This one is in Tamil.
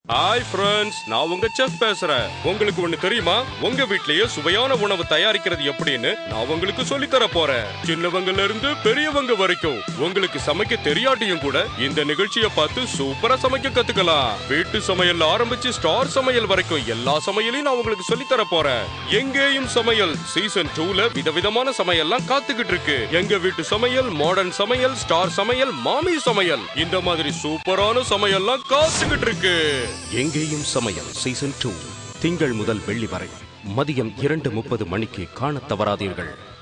ஹாய் ஃப்ரெண்ட்ஸ் நான் உங்க செஃப் பேசுறேன் உங்களுக்கு ஒண்ணு தெரியுமா உங்க வீட்லயே சுவையான உணவு தயாரிக்கிறது எப்படின்னு நான் உங்களுக்கு சொல்லி தர போறேன் சின்னவங்கல இருந்து பெரியவங்க வரைக்கும் உங்களுக்கு சமைக்க தெரியாட்டியும் கூட இந்த நிகழ்ச்சியை பார்த்து சூப்பரா சமைக்க கத்துக்கலாம் வீட்டு சமையல்ல ஆரம்பிச்சு ஸ்டார் சமையல் வரைக்கும் எல்லா சமையலையும் நான் உங்களுக்கு சொல்லி தர போறேன் எங்கேயும் சமையல் சீசன் டூல விதவிதமான சமையல்லாம் காத்துக்கிட்டு இருக்கு எங்க வீட்டு சமையல் மாடர்ன் சமையல் ஸ்டார் சமையல் மாமி சமையல் இந்த மாதிரி சூப்பரான சமையல்லாம் காத்துக்கிட்டு இருக்கு எங்கேயும் சமையல் சீசன் டூ திங்கள் முதல் வெள்ளி வரை மதியம் இரண்டு முப்பது மணிக்கு காணத் தவறாதீர்கள்